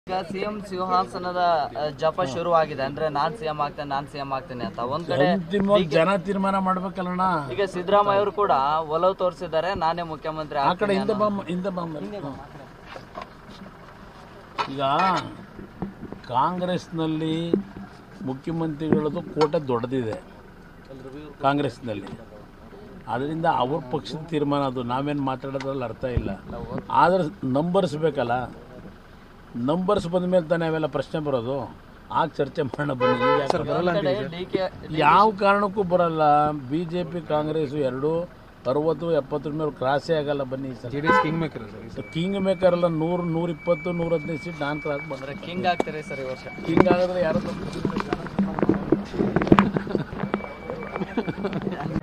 ಈಗ ಸಿಎಂ ಸಿಂಹಾಸನದ ಆ, ಜಪ ಶುರುವಾಗಿದೆ ಅಂದ್ರೆ ನಾನ್ ಸಿಎಂ ಆಗ್ತೇನೆ ನಾನ್ ಸಿಎಂ ಆಗ್ತೇನೆ ಅಂತ ಒಂದ್ ಕಡೆ ಅಂತಿಮವಾಗಿ ಜನ ತೀರ್ಮಾನ ಮಾಡ್ಬೇಕಲ್ಲಣ್ಣ ಈಗ ಸಿದ್ದರಾಮಯ್ಯ ಅವರು ಕೂಡ ಒಲವು ತೋರಿಸಿದ್ದಾರೆ ನಾನೇ ಮುಖ್ಯಮಂತ್ರಿ ಆ ಕಡೆ ಆಗ್ತೀನಿ ಹಿಂದೆ ಅನ್ನೋ- ಬಂದ್ ಹಿಂದೆ ಬಂದ ಈಗ ಕಾಂಗ್ರೆಸ್ನಲ್ಲಿ ಮುಖ್ಯಮಂತ್ರಿಗಳದ್ದು ಕೋಟೆ ದೊಡ್ಡದಿದೆ ಕಾಂಗ್ರೆಸ್ನಲ್ಲಿ ಅದರಿಂದ ಅವ್ರ ಪಕ್ಷದ ತೀರ್ಮಾನ ಅದು ನಾವೇನು ಮಾತಾಡೋದ್ರಲ್ಲಿ ಅರ್ಥ ಇಲ್ಲ ಆದರೆ ನಂಬರ್ಸ್ ಬೇಕಲ್ಲ ನಂಬರ್ಸ್ ಬಂದ ಮೇಲೆ ತಾನೇ ಅವೆಲ್ಲ ಪ್ರಶ್ನೆ ಬರೋದು ಆಗ ಚರ್ಚೆ ಮಾಡೋಣ ಬನ್ನಿ ಈಗ ಯಾಕೆ ಬರಲ್ಲ? ಒಂದ್ ಕಡೆ ಡಿಕೆ ಯಾವ ಕಾರಣಕ್ಕೂ ಬರಲ್ಲ ಬಿ ಜೆ ಪಿ ಕಾಂಗ್ರೆಸ್ ಎರಡು ಅರವತ್ತು ಎಪ್ಪತ್ತರ ಮೇಲೆ ಕ್ರಾಸೇ ಆಗಲ್ಲ ಬನ್ನಿ ಸರ್ ಕಿಂಗ್ ಮೇಕರ್ ಅಲ್ಲ ನೂರು ನೂರ ಇಪ್ಪತ್ತು ನೂರ ಹದಿನೈದು ಸೀಟ್ ನಾನು ಕ್ರಾಸ್ ಬಂದ್ರೆ ಕಿಂಗ್ ಆಗ್ತಾರೆ ಸರ್ ಈ ವರ್ಷ ಕಿಂಗ್ ಆಗಿದ್ರೆ ಯಾರು